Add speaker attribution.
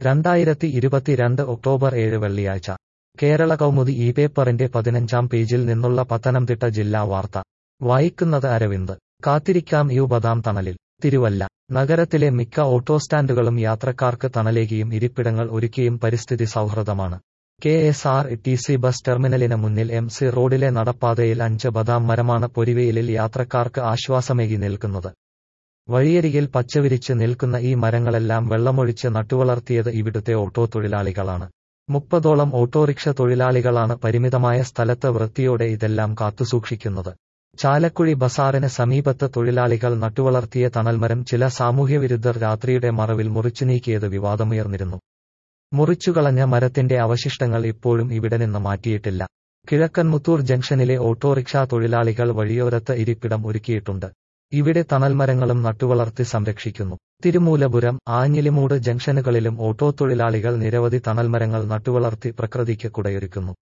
Speaker 1: രണ്ടായിരത്തി ഇരുപത്തിരണ്ട് ഒക്ടോബർ ഏഴ് വെള്ളിയാഴ്ച കേരള കൗമുദി ഈ പേപ്പറിന്റെ പതിനഞ്ചാം പേജിൽ നിന്നുള്ള പത്തനംതിട്ട ജില്ലാ വാർത്ത വായിക്കുന്നത് അരവിന്ദ് കാത്തിരിക്കാം യുവതാം തണലിൽ തിരുവല്ല നഗരത്തിലെ മിക്ക ഓട്ടോ സ്റ്റാൻഡുകളും യാത്രക്കാർക്ക് തണലേകിയും ഇരിപ്പിടങ്ങൾ ഒരുക്കിയും പരിസ്ഥിതി സൗഹൃദമാണ് K S R T C bus ടെർമിനലിന് മുന്നിൽ എം സി റോഡിലെ നടപ്പാതയിൽ അഞ്ച് ബദാം മരമാണ് പൊരിവെയിലിൽ യാത്രക്കാർക്ക് ആശ്വാസമേകി നിൽക്കുന്നത് വഴിയരികിൽ പച്ചവിരിച്ച് നിൽക്കുന്ന ഈ മരങ്ങളെല്ലാം വെള്ളമൊഴിച്ച് നട്ടുവളർത്തിയത് ഇവിടുത്തെ ഓട്ടോ തൊഴിലാളികളാണ് മുപ്പതോളം ഓട്ടോറിക്ഷ തൊഴിലാളികളാണ് പരിമിതമായ സ്ഥലത്ത് വൃത്തിയോടെ ഇതെല്ലാം കാത്തുസൂക്ഷിക്കുന്നത് ചാലക്കുഴി ബസാറിന് സമീപത്ത് തൊഴിലാളികൾ നട്ടുവളർത്തിയ തണൽമരം ചില സാമൂഹ്യവിരുദ്ധർ രാത്രിയുടെ മറവിൽ മുറിച്ചു നീക്കിയത് വിവാദമുയർന്നിരുന്നു മുറിച്ചുകളഞ്ഞ മരത്തിന്റെ അവശിഷ്ടങ്ങൾ ഇപ്പോഴും ഇവിടെ നിന്ന് മാറ്റിയിട്ടില്ല കിഴക്കൻമുത്തൂർ ജംഗ്ഷനിലെ ഓട്ടോറിക്ഷ തൊഴിലാളികൾ വഴിയോരത്ത് ഇരിപ്പിടം ഒരുക്കിയിട്ടുണ്ട് ഇവിടെ തണൽമരങ്ങളും നട്ടുവളർത്തി സംരക്ഷിക്കുന്നു തിരുമൂലപുരം ആഞ്ഞിലിമൂട് ജംഗ്ഷനുകളിലും ഓട്ടോ തൊഴിലാളികൾ നിരവധി തണൽമരങ്ങൾ നട്ടുവളർത്തി പ്രകൃതിക്ക് കുടയൊരുക്കുന്നു